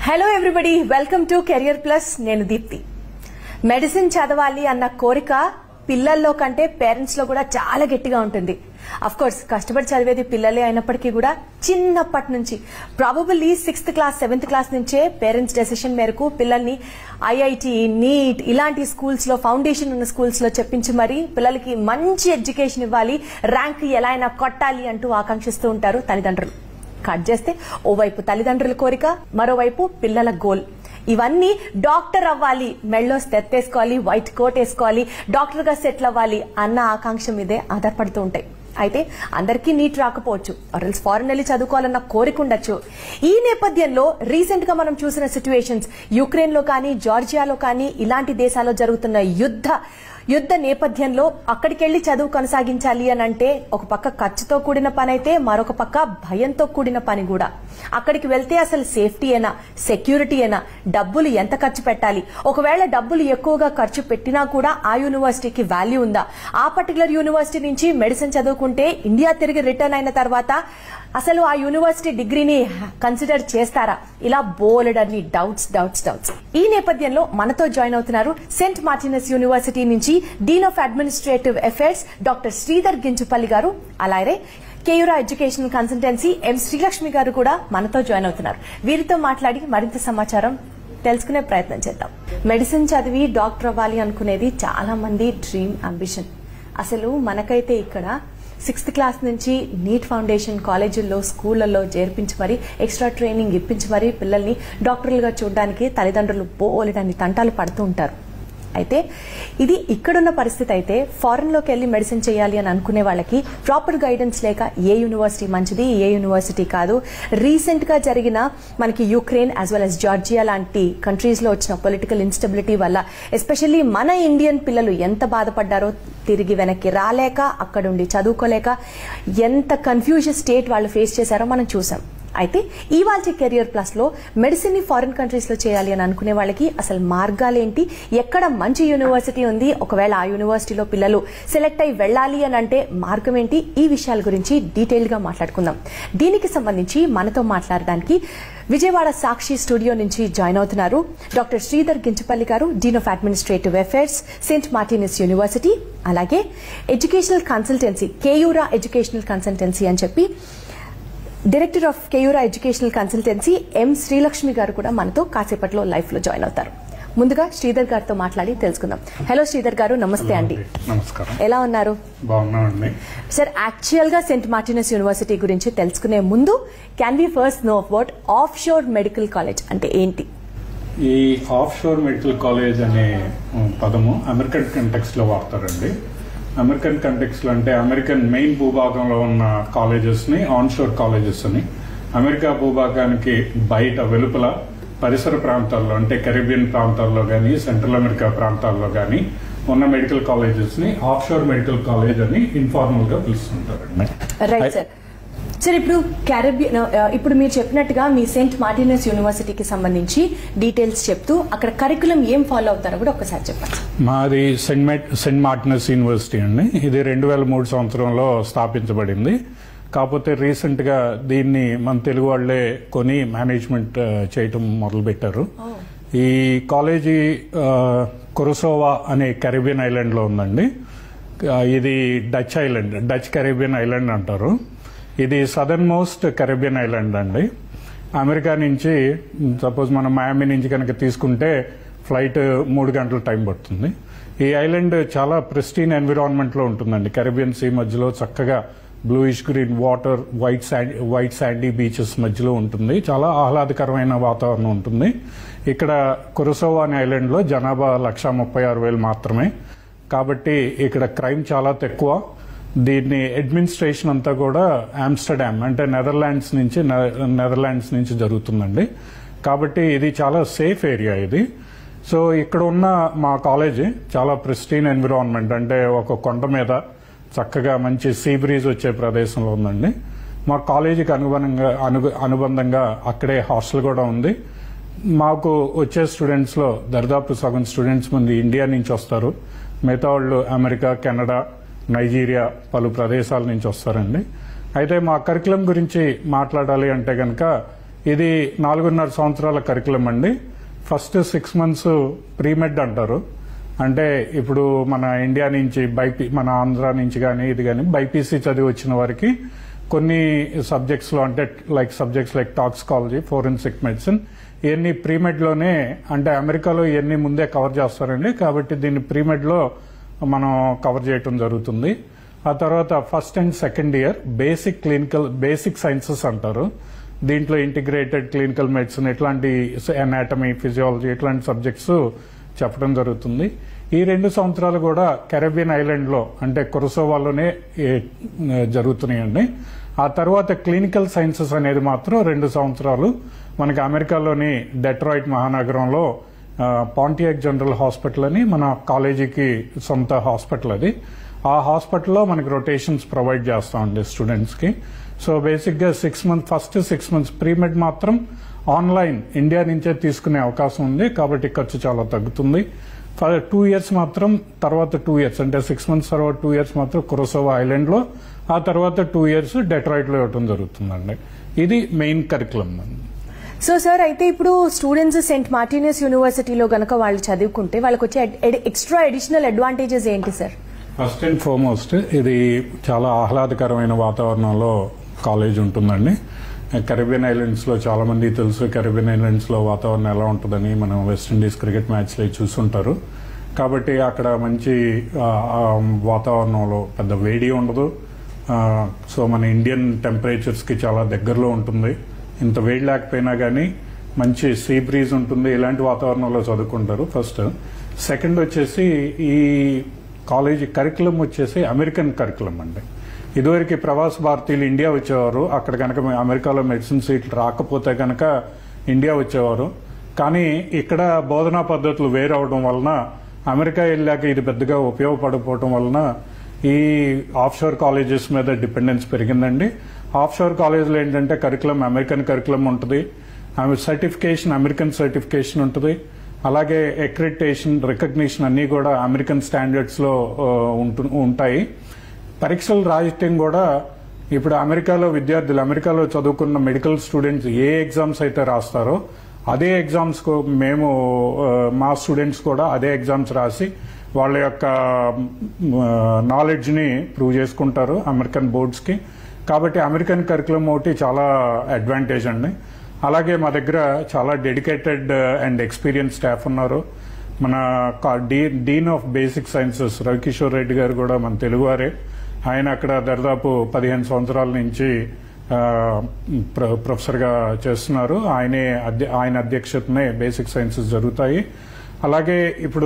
Hello everybody welcome to career plus నేను Deepthi medicine చదవాలి అన్న కోరిక పిల్లల్లో కంటే పేరెంట్స్ లో కూడా చాలా గట్టిగా ఉంటుంది అఫ్ కోర్స్ కష్టపడి చదివేది పిల్లలే అయినప్పటికీ కూడా చిన్నప్పటి నుంచి probably sixth class seventh class నుంచే పేరెంట్స్ డెసిషన్ మేరకు పిల్లల్ని ఐఐటి నీట్ ఇలాంటి స్కూల్స్ లో ఫౌండేషన్ ఉన్న స్కూల్స్ లో చెప్పించి మరి పిల్లలకి మంచి ఎడ్యుకేషన్ ఇవ్వాలి ర్యాంక్ ఎలా అయినా కొట్టాలి అంటూ ఆకాంక్షిస్తూ ఉంటారు తల్లిదండ్రులు కట్ చేస్తే ఓవైపు తల్లిదండ్రుల కోరిక మరోవైపు పిల్లల గోల్ ఇవన్నీ డాక్టర్ అవ్వాలి మెళ్ళో తెత్తేసుకోవాలి వైట్ కోట్ వేసుకోవాలి డాక్టర్ గా సెటిల్ అవ్వాలి అన్న ఆకాంక్ష మీదే ఆధారపడుతూ ఉంటాయి అయితే అందరికీ నీట్ రాకపోవచ్చు ఆర్ఎల్స్ ఫారెన్ వెళ్ళి చదువుకోవాలన్న కోరిక ఉండొచ్చు ఈ నేపథ్యంలో రీసెంట్ గా మనం చూసిన సిచ్యువేషన్స్ యుక్రెయిన్ లో కానీ జార్జియాలో కానీ ఇలాంటి దేశాల్లో జరుగుతున్న యుద్ధ యుద్ధ నేపథ్యంలో అక్కడికెళ్లి చదువు కొనసాగించాలి అని అంటే ఒక పక్క ఖర్చుతో కూడిన పని అయితే మరొక పక్క భయంతో కూడిన పని కూడా అక్కడికి వెళ్తే అసలు సేఫ్టీ అయినా సెక్యూరిటీ అయినా డబ్బులు ఎంత ఖర్చు పెట్టాలి ఒకవేళ డబ్బులు ఎక్కువగా ఖర్చు పెట్టినా కూడా ఆ యూనివర్సిటీకి వాల్యూ ఉందా ఆ పర్టికులర్ యూనివర్సిటీ నుంచి మెడిసిన్ చదువుకుంటే ఇండియా తిరిగి రిటర్న్ అయిన తర్వాత అసలు ఆ యూనివర్సిటీ డిగ్రీని కన్సిడర్ చేస్తారా ఇలా బోలెడన్ని డౌట్స్ డౌట్స్ డౌట్స్ ఈ నేపథ్యంలో మనతో జాయిన్ అవుతున్నారు సెంట్ మార్టినస్ యూనివర్సిటీ నుంచి dean of administrative affairs doctor Sridhar Ginchupalli గారు అలాగే Keyura education consultancy M Srilakshmi గారు కూడా మనతో జాయిన్ అవుతున్నారు వీరితో మాట్లాడి మరింత సమాచారం తెలుసుకునే ప్రయత్నం చేద్దాం మెడిసిన్ చదివి డాక్టర్ అవ్వాలి అనుకునేది చాలా మంది డ్రీమ్ అంబిషన్ అసలు మనకైతే ఇక్కడ సిక్స్త్ క్లాస్ నుంచి నీట్ ఫౌండేషన్ కాలేజీల్లో స్కూళ్లలో చేర్పించి మరీ ఎక్స్ట్రా ట్రైనింగ్ ఇప్పించి మరీ పిల్లల్ని డాక్టర్లుగా చూడడానికి తల్లిదండ్రులు పోలేదని తంటాలు పడుతూ ఉంటారు అయితే ఇది ఇక్కడున్న పరిస్థితి అయితే ఫారెన్ లోకి వెళ్లి మెడిసిన్ చేయాలి అని అనుకునే వాళ్ళకి ప్రాపర్ గైడెన్స్ లేక ఏ యూనివర్సిటీ మంచిది ఏ యూనివర్సిటీ కాదు రీసెంట్ గా జరిగిన మనకి Ukraine as well as Georgia లాంటి కంట్రీస్ లో వచ్చిన పొలిటికల్ ఇన్స్టెబిలిటీ వల్ల ఎస్పెషల్లీ మన ఇండియన్ పిల్లలు ఎంత బాధపడ్డారో తిరిగి వెనక్కి రాలేక అక్కడుండి చదువుకోలేక ఎంత కన్ఫ్యూజన్ స్టేట్ వాళ్ళు ఫేస్ చేశారో మనం చూసాం అయితే ఇవాళ కెరియర్ ప్లస్ లో మెడిసిన్ ని ఫారిన్ కంట్రీస్ లో చేయాలి అని అనుకునే వాళ్ళకి అసలు మార్గాలేంటి ఎక్కడ మంచి యూనివర్సిటీ ఉంది ఒకవేళ ఆ యూనివర్సిటీలో పిల్లలు సెలెక్ట్ అయి వెళ్ళాలి అని అంటే మార్గం ఏంటి ఈ విషయాల గురించి డీటెయిల్ గా మాట్లాడుకుందాం దీనికి సంబంధించి మనతో మాట్లాడడానికి విజయవాడ సాక్షి స్టూడియో నుంచి జాయిన్ అవుతున్నారు doctor Sridhar Ginchapalli garu dean of administrative affairs saint Martinus university అలాగే educational consultancy Keyura educational consultancy అని చెప్పి director of Keyura educational consultancy M Srilakshmi గారు కూడా మనతో కాసేపట్లో లైఫ్ లో జాయిన్ అవుతారు ముందుగా శ్రీధర్ గారితో మాట్లాడి తెలుసుకుందాం హలో శ్రీధర్ గారు నమస్తే అండి నమస్కారం ఎలా ఉన్నారు బాగున్నామండి సార్ యాక్చువల్ గా సెంట్ మార్టినస్ యూనివర్సిటీ గురించి తెలుసుకునే ముందు can we first know about off shore medical college అంటే ఏంటి ఈ ఆఫ్ షోర్ మెడికల్ కాలేజ్ అనే ఉమ్, పదము అమెరికన్ కంటెక్స్ లో వాడతారండి అమెరికన్ కంటెక్స్ లో అంటే అమెరికన్ మెయిన్ భూభాగంలో ఉన్న కాలేజెస్ ని ఆన్ షోర్ కాలేజెస్ అని అమెరికా భూభాగానికి బయట వెలుపల పరిసర ప్రాంతాల్లో అంటే కరీబియన్ ప్రాంతాల్లో కానీ సెంట్రల్ అమెరికా ప్రాంతాల్లో కానీ ఉన్న మెడికల్ కాలేజెస్ ని ఆఫ్ షోర్ మెడికల్ కాలేజ్ అని ఇన్ఫార్మల్ గా పిలుస్తుంటారండి రైట్ సార్ సార్ ఇప్పుడు క్యారబియన్ ఇప్పుడు మీరు చెప్పినట్టుగా మీ సెంట్ మార్టినస్ యూనివర్సిటీకి సంబంధించి డీటెయిల్స్ చెప్తూ అక్కడ కరికులం ఏం ఫాలో అవుతారో కూడా ఒకసారి చెప్పండి మాది సెంట్ మెట్ సెంట్ మార్టినస్ యూనివర్సిటీ అండి ఇది రెండు వేల మూడు సంవత్సరంలో స్థాపించబడింది కాకపోతే రీసెంట్ గా దీన్ని మన తెలుగు వాళ్లే కొని మేనేజ్మెంట్ ఆ, చేయటం మొదలు పెట్టారు ఈ కాలేజీ ఆ, కొరసోవా అనే కరీబియన్ ఐలాండ్ లో ఉందండి ఆ, ఇది Dutch island Dutch Caribbean island అంటారు ఇది సదర్న్ మోస్ట్ కరీబియన్ ఐలాండ్ అండి అమెరికా నుంచి సపోజ్ మనం మయామి నుంచి కనుక తీసుకుంటే ఫ్లైట్ మూడు గంటల టైం పడుతుంది ఈ ఐలాండ్ చాలా ప్రెస్టీన్ ఎన్విరాన్మెంట్ లో ఉంటుందండి కరీబియన్ సీ మధ్యలో చక్కగా bluish green water white sand white sandy beaches మధ్యలో ఉంటుంది చాలా ఆహ్లాదకరమైన వాతావరణం ఉంటుంది ఇక్కడ కురసోవా అనే ఐలాండ్ లో జనాభా లక్ష ముప్పై ఆరు వేలు మాత్రమే కాబట్టి ఇక్కడ క్రైమ్ చాలా తక్కువ దీన్ని అడ్మినిస్ట్రేషన్ అంతా కూడా ఆమ్స్టర్డామ్ అంటే నెదర్లాండ్స్ నుంచి నెదర్లాండ్స్ నుంచి జరుగుతుందండి కాబట్టి ఇది చాలా సేఫ్ ఏరియా ఇది సో ఇక్కడ ఉన్న మా కాలేజీ చాలా ప్రిస్టీన్ ఎన్విరాన్మెంట్ అంటే ఒక కొండ మీద చక్కగా మంచి సీ బ్రీజ్ వచ్చే ప్రదేశంలో ఉందండి మా కాలేజీకి అనుగుణంగా అను- అనుబంధంగా అక్కడే హాస్టల్ కూడా ఉంది మాకు వచ్చే స్టూడెంట్స్ లో దరిదాపు సగం స్టూడెంట్స్ మంది ఇండియా నుంచి వస్తారు మిగతా వాళ్ళు అమెరికా కెనడా నైజీరియా పలు ప్రదేశాల నుంచి వస్తారండి అయితే మా కరికులం గురించి మాట్లాడాలి అంటే కనుక ఇది నాలుగున్నర సంవత్సరాల కరికులం అండి ఫస్ట్ సిక్స్ మంత్స్ ప్రీమెడ్ అంటారు అంటే ఇప్పుడు మన ఇండియా నుంచి బైపీ మన ఆంధ్ర నుంచి కానీ ఇది కానీ బైపీసీ చదివి వచ్చిన వారికి కొన్ని సబ్జెక్ట్స్ లో అంటే like subjects like toxicology forensic medicine ఇవన్నీ ప్రీమెడ్ లోనే అంటే అమెరికాలో ఇవన్నీ ముందే కవర్ చేస్తారండి కాబట్టి దీన్ని ప్రీమెడ్ లో మనం కవర్ చేయటం జరుగుతుంది ఆ తర్వాత first and second year basic clinical basic sciences అంటారు దీంట్లో ఇంటిగ్రేటెడ్ క్లినికల్ మెడిసిన్ ఇట్లాంటి అనాటమీ ఫిజియాలజీ ఇట్లాంటి సబ్జెక్ట్స్ చెప్పడం జరుగుతుంది ఈ రెండు సంవత్సరాలు కూడా కెరబియన్ ఐలాండ్ లో అంటే కొరసోవాలోనే ఏ- జరుగుతున్నాయండి ఆ తర్వాత క్లినికల్ సైన్సెస్ అనేది మాత్రం రెండు సంవత్సరాలు మనకి అమెరికాలోని డెట్రాయిట్ మహానగరంలో ఆ, పాంటియాక్ జనరల్ హాస్పిటల్ అని మన కాలేజీకి సొంత హాస్పిటల్ అది ఆ హాస్పిటల్లో మనకి రొటేషన్స్ ప్రొవైడ్ చేస్తామండి స్టూడెంట్స్ కి సో బేసిక్ గా six month first six months premed మాత్రం ఆన్లైన్ ఇండియా నుంచే తీసుకునే అవకాశం ఉంది కాబట్టి ఖర్చు చాలా తగ్గుతుంది టూ ఇయర్స్ మాత్రం తర్వాత టూ ఇయర్స్ అంటే సిక్స్ మంత్స్ తర్వాత టూ ఇయర్స్ మాత్రం కురసోవా ఐలాండ్ లో ఆ తర్వాత టూ ఇయర్స్ డెట్రాయిట్ లో ఇవ్వడం జరుగుతుందండి ఇది మెయిన్ కరికులం అండి సో సార్ అయితే ఇప్పుడు స్టూడెంట్స్ సెయింట్ మార్టినస్ యూనివర్సిటీలో గనక వాళ్ళు చదువుకుంటే వాళ్ళకి వచ్చే ఎక్స్ట్రా అడిషనల్ అడ్వాంటేజెస్ ఏంటి సార్ ఫస్ట్ అండ్ ఫార్మోస్ట్ ఇది చాలా ఆహ్లాదకరమైన వాతావరణంలో కాలేజ్ ఉంటుందండి కరీబియన్ ఐలాండ్స్ లో చాలా మంది తెలుసు కరీబియన్ ఐలాండ్స్ లో వాతావరణం ఎలా ఉంటుందని మనం వెస్టిండీస్ క్రికెట్ మ్యాచ్ లో చూస్తుంటారు కాబట్టి అక్కడ మంచి ఆ, ఆ, వాతావరణంలో పెద్ద వేడి ఉండదు ఆ, సో మన ఇండియన్ టెంపరేచర్స్ కి చాలా దగ్గరలో ఉంటుంది ఇంత వేడి లేకపోయినా కానీ మంచి సీ బ్రీజ్ ఉంటుంది ఇలాంటి వాతావరణంలో చదువుకుంటారు ఫస్ట్ సెకండ్ వచ్చేసి ఈ కాలేజీ కరికులం వచ్చేసి అమెరికన్ కరికులం అండి ఇదివరకు ప్రవాస భారతీయులు ఇండియా వచ్చేవారు అక్కడ కనుక అమెరికాలో మెడిసిన్ సీట్లు రాకపోతే కనుక ఇండియా వచ్చేవారు కానీ ఇక్కడ బోధనా పద్ధతులు వేరవడం వలన అమెరికా వెళ్ళాక ఇది పెద్దగా ఉపయోగపడకపోవడం వలన ఈ ఆఫ్షోర్ కాలేజెస్ మీద డిపెండెన్స్ పెరిగిందండి ఆఫ్షోర్ కాలేజీలో ఏంటంటే కరికులం అమెరికన్ కరికులం ఉంటుంది ఆమె సర్టిఫికేషన్ అమెరికన్ సర్టిఫికేషన్ ఉంటుంది అలాగే అక్రిడిటేషన్ రికగ్నిషన్ అన్నీ కూడా అమెరికన్ స్టాండర్డ్స్ లో ఆ, ఉంటు- ఉంటాయి పరీక్షలు రాయటం కూడా ఇప్పుడు అమెరికాలో విద్యార్థులు అమెరికాలో చదువుకున్న మెడికల్ స్టూడెంట్స్ ఏ ఎగ్జామ్స్ అయితే రాస్తారో అదే ఎగ్జామ్స్ కు మేము ఆ, మా స్టూడెంట్స్ కూడా అదే ఎగ్జామ్స్ రాసి వాళ్ళ యొక్క నాలెడ్జ్ ని ప్రూవ్ చేసుకుంటారు అమెరికన్ బోర్డ్స్ కి కాబట్టి అమెరికన్ కరికులం ఒకటి చాలా అడ్వాంటేజ్ అండి అలాగే మా దగ్గర చాలా డెడికేటెడ్ అండ్ ఎక్స్పీరియన్స్ స్టాఫ్ ఉన్నారు మన కా- డీ- dean of basic sciences Ravikishore Reddy garu కూడా మన తెలుగువారే ఆయన అక్కడ దాదాపు పదిహేను సంవత్సరాల నుంచి ఆ, ప్ర- ప్రొఫెసర్గా చేస్తున్నారు ఆయనే అధ్య- ఆయన అధ్యక్షతనే బేసిక్ సైన్సెస్ జరుగుతాయి అలాగే ఇప్పుడు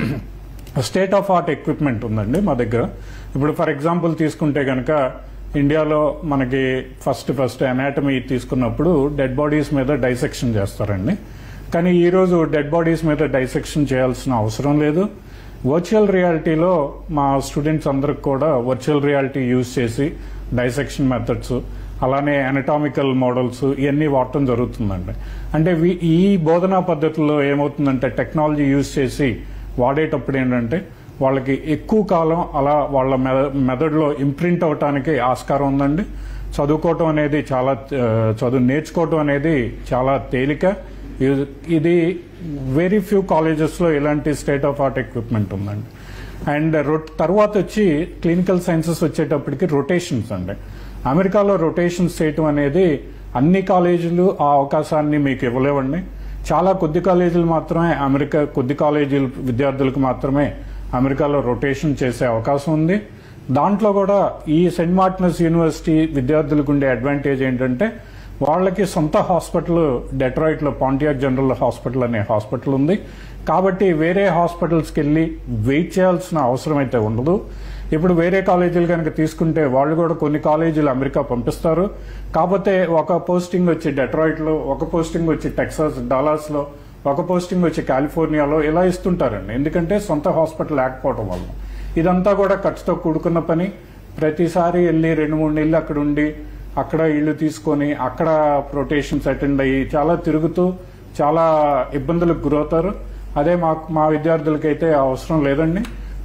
స్టేట్ ఆఫ్ ఆర్ట్ ఎక్విప్మెంట్ ఉందండి మా దగ్గర ఇప్పుడు ఫర్ ఎగ్జాంపుల్ తీసుకుంటే గనక ఇండియాలో మనకి ఫస్ట్ ఫస్ట్ అనాటమీ తీసుకున్నప్పుడు డెడ్ బాడీస్ మీద డైసెక్షన్ చేస్తారండి కానీ ఈ రోజు డెడ్ బాడీస్ మీద డైసెక్షన్ చేయాల్సిన అవసరం లేదు వర్చువల్ రియాలిటీలో మా స్టూడెంట్స్ అందరికి కూడా వర్చువల్ రియాలిటీ యూజ్ చేసి డైసెక్షన్ మెథడ్స్ అలానే అనటామికల్ మోడల్స్ ఇవన్నీ వాడటం జరుగుతుందండి అంటే వీ- ఈ బోధనా పద్ధతుల్లో ఏమవుతుందంటే టెక్నాలజీ యూజ్ చేసి వాడేటప్పుడు ఏంటంటే వాళ్ళకి ఎక్కువ కాలం అలా వాళ్ళ మెద- మెదడులో ఇంప్రింట్ అవటానికి ఆస్కారం ఉందండి చదువుకోవటం అనేది చాలా ఆ, చదువు నేర్చుకోవటం అనేది చాలా తేలిక ఇది- ఇది వెరీ ఫ్యూ కాలేజెస్ లో ఇలాంటి స్టేట్ ఆఫ్ ఆర్ట్ ఎక్విప్మెంట్ ఉందండి అండ్ రొట్ తర్వాత వచ్చి క్లినికల్ సైన్సెస్ వచ్చేటప్పటికి రొటేషన్స్ అండి అమెరికాలో రొటేషన్స్ చేయటం అనేది అన్ని కాలేజీలు ఆ అవకాశాన్ని మీకు ఇవ్వలేవండి చాలా కొద్ది కాలేజీలు మాత్రమే అమెరికా కొద్ది కాలేజీల విద్యార్థులకు మాత్రమే అమెరికాలో రొటేషన్ చేసే అవకాశం ఉంది దాంట్లో కూడా ఈ సెయింట్ మార్టినస్ యూనివర్సిటీ విద్యార్థులకు ఉండే అడ్వాంటేజ్ ఏంటంటే వాళ్ళకి సొంత హాస్పిటల్ డెట్రాయిట్ లో పాంటియాక్ జనరల్ హాస్పిటల్ అనే హాస్పిటల్ ఉంది కాబట్టి వేరే హాస్పిటల్స్కి వెళ్ళి వెయిట్ చేయాల్సిన అవసరం అయితే ఉండదు ఇప్పుడు వేరే కాలేజీలు కనుక తీసుకుంటే వాళ్ళు కూడా కొన్ని కాలేజీలు అమెరికా పంపిస్తారు కాకపోతే ఒక పోస్టింగ్ వచ్చి డెట్రాయిట్ లో ఒక పోస్టింగ్ వచ్చి టెక్సాస్ డాలాస్ లో ఒక పోస్టింగ్ వచ్చి కాలిఫోర్నియాలో ఇలా ఇస్తుంటారండి ఎందుకంటే సొంత హాస్పిటల్ లేకపోవడం వల్ల ఇదంతా కూడా ఖర్చుతో కూడుకున్న పని ప్రతిసారి వెళ్ళి రెండు మూడు నెలలు అక్కడ ఉండి అక్కడ ఇల్లు తీసుకొని అక్కడ రొటేషన్స్ అటెండ్ అయ్యి చాలా తిరుగుతూ చాలా ఇబ్బందులకు గురవుతారు అదే మా మా విద్యార్థులకైతే అవసరం లేదండి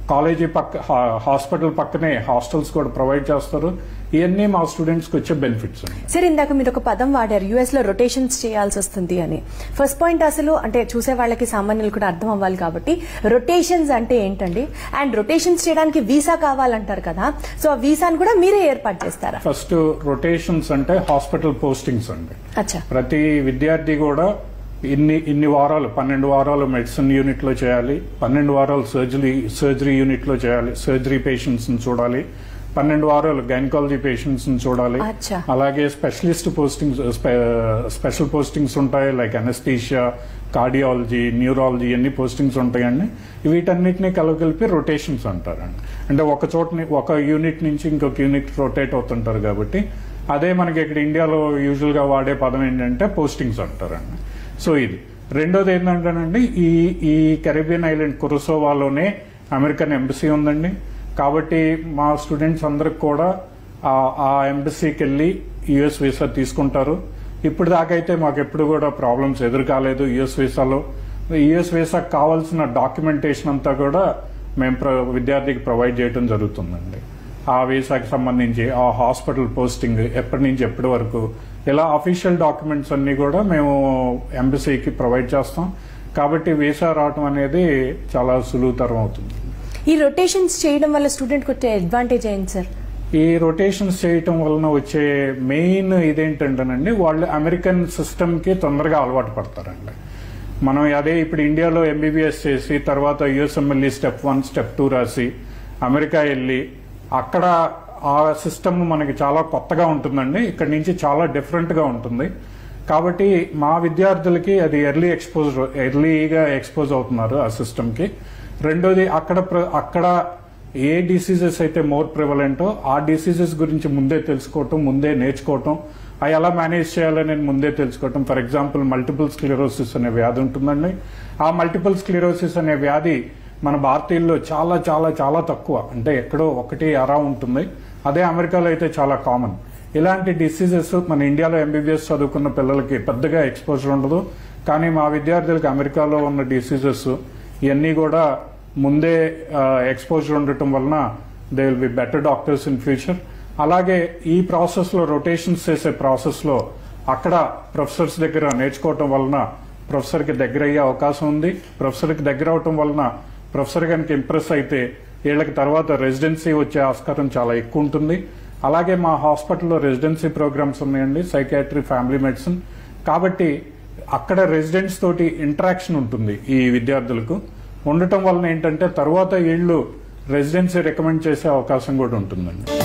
కాలేజీ పక్క హా- హాస్పిటల్ పక్కనే హాస్టల్స్ కూడా ప్రొవైడ్ చేస్తారు ఇవన్నీ మా స్టూడెంట్స్కి వచ్చే బెనిఫిట్స్ అండి సార్ ఇందాక మీరు ఒక పదం వాడారు యుఎస్ లో రొటేషన్స్ చేయాల్సి వస్తుంది అని ఫస్ట్ పాయింట్ అసలు అంటే చూసే వాళ్ళకి సామాన్యులు కూడా అర్థం అవ్వాలి కాబట్టి రొటేషన్స్ అంటే ఏంటండి అండ్ రొటేషన్స్ చేయడానికి వీసా కావాలంటారు కదా సో ఆ వీసాను కూడా మీరే ఏర్పాటు చేస్తారా ఫస్ట్ రొటేషన్స్ అంటే హాస్పిటల్ పోస్టింగ్స్ అండి అచ్చా ప్రతి విద్యార్థి కూడా ఇన్ని ఇన్ని వారాలు పన్నెండు వారాలు మెడిసిన్ యూనిట్ లో చేయాలి పన్నెండు వారాలు సర్జరీ సర్జరీ యూనిట్ లో చేయాలి సర్జరీ పేషెంట్స్ ని చూడాలి పన్నెండు వారాలు గైనకాలజీ పేషెంట్స్ ని చూడాలి అచ్చా. అలాగే స్పెషలిస్ట్ పోస్టింగ్స్ స్పెషల్ పోస్టింగ్స్ ఉంటాయి లైక్ అనస్థీషియా కార్డియాలజీ న్యూరాలజీ అన్ని పోస్టింగ్స్ ఉంటాయండి వీటన్నిటిని కలగలిపి రొటేషన్స్ అంటారండి అంటే ఒక చోటని ఒక యూనిట్ నుంచి ఇంకొక యూనిట్ రొటేట్ అవుతుంటారు కాబట్టి అదే మనకి ఇక్కడ ఇండియాలో యూజువల్ గా వాడే పదం ఏంటంటే పోస్టింగ్స్ అంటారండి సో ఇది రెండోది ఏంటంటేనండి ఈ ఈ కెరీబియన్ ఐలాండ్ కురుసోవాలోనే అమెరికన్ ఎంబసీ ఉందండి కాబట్టి మా స్టూడెంట్స్ అందరికి కూడా ఆ- ఆ ఎంబసీకి వెళ్ళి యుఎస్ వీసా తీసుకుంటారు ఇప్పుడు దాకైతే మాకు ఎప్పుడు కూడా ప్రాబ్లమ్స్ ఎదురు కాలేదు యుఎస్ వీసాలో యుఎస్ వీసాకి కావాల్సిన డాక్యుమెంటేషన్ అంతా కూడా మేము ప్ర- విద్యార్థికి ప్రొవైడ్ చేయడం జరుగుతుందండి ఆ వీసాకి సంబంధించి ఆ హాస్పిటల్ పోస్టింగ్ ఎప్పటి నుంచి ఎప్పటి వరకు ఇలా అఫీషియల్ డాక్యుమెంట్స్ అన్ని కూడా మేము ఎంబసీకి ప్రొవైడ్ చేస్తాం కాబట్టి వీసా రావటం అనేది చాలా సులువుతరం అవుతుంది ఈ రొటేషన్స్ చేయడం వల్ల స్టూడెంట్ వచ్చే అడ్వాంటేజ్ ఏంటి సార్ ఈ రొటేషన్స్ చేయటం వలన వచ్చే మెయిన్ ఇదేంటంటేనండి వాళ్ళు అమెరికన్ సిస్టమ్ కి తొందరగా అలవాటు పడతారండి మనం అదే ఇప్పుడు ఇండియాలో ఎంబీబీఎస్ చేసి తర్వాత USMLE step one step two రాసి అమెరికా వెళ్ళి అక్కడ ఆ సిస్టమ్ మనకి చాలా కొత్తగా ఉంటుందండి ఇక్కడ నుంచి చాలా డిఫరెంట్ గా ఉంటుంది కాబట్టి మా విద్యార్థులకి అది ఎర్లీ ఎక్స్పోజ్ ఎర్లీగా ఎక్స్పోజ్ అవుతున్నారు ఆ సిస్టమ్ కి రెండోది అక్కడ ప్ర- అక్కడ ఏ డిసీజెస్ అయితే మోర్ ప్రివలెంటో ఆ డిసీజెస్ గురించి ముందే తెలుసుకోవటం ముందే నేర్చుకోవటం అవి ఎలా మేనేజ్ చేయాలని ముందే తెలుసుకోవటం ఫర్ ఎగ్జాంపుల్ మల్టిపుల్ స్క్లిరోసిస్ అనే వ్యాధి ఉంటుందండి ఆ మల్టిపుల్ స్క్లిరోసిస్ అనే వ్యాధి మన భారతీయుల్లో చాలా చాలా చాలా తక్కువ అంటే ఎక్కడో ఒకటి అరా ఉంటుంది అదే అమెరికాలో అయితే చాలా కామన్ ఇలాంటి డిసీజెస్ మన ఇండియాలో ఎంబీబీఎస్ చదువుకున్న పిల్లలకి పెద్దగా ఎక్స్పోజర్ ఉండదు కానీ మా విద్యార్థులకు అమెరికాలో ఉన్న డిసీజెస్ ఇవన్నీ కూడా ముందే ఎక్స్పోజర్ ఉండటం వలన they will be better doctors in future అలాగే ఈ ప్రాసెస్ లో రొటేషన్స్ చేసే ప్రాసెస్ లో అక్కడ ప్రొఫెసర్స్ దగ్గర నేర్చుకోవటం వలన ప్రొఫెసర్ కి దగ్గర అయ్యే అవకాశం ఉంది ప్రొఫెసర్ కి దగ్గర అవటం వలన ప్రొఫెసర్ కనుక ఇంప్రెస్ అయితే వీళ్ళకి తర్వాత రెసిడెన్సీ వచ్చే ఆస్కారం చాలా ఎక్కువ ఉంటుంది అలాగే మా హాస్పిటల్లో రెసిడెన్సీ ప్రోగ్రామ్స్ ఉన్నాయండి సైకాట్రీ ఫ్యామిలీ మెడిసిన్ కాబట్టి అక్కడ రెసిడెంట్స్ తోటి ఇంటరాక్షన్ ఉంటుంది ఈ విద్యార్థులకు ఉండటం వలన ఏంటంటే తర్వాత వీళ్ళు రెసిడెన్సీ రికమెండ్ చేసే అవకాశం కూడా ఉంటుందండి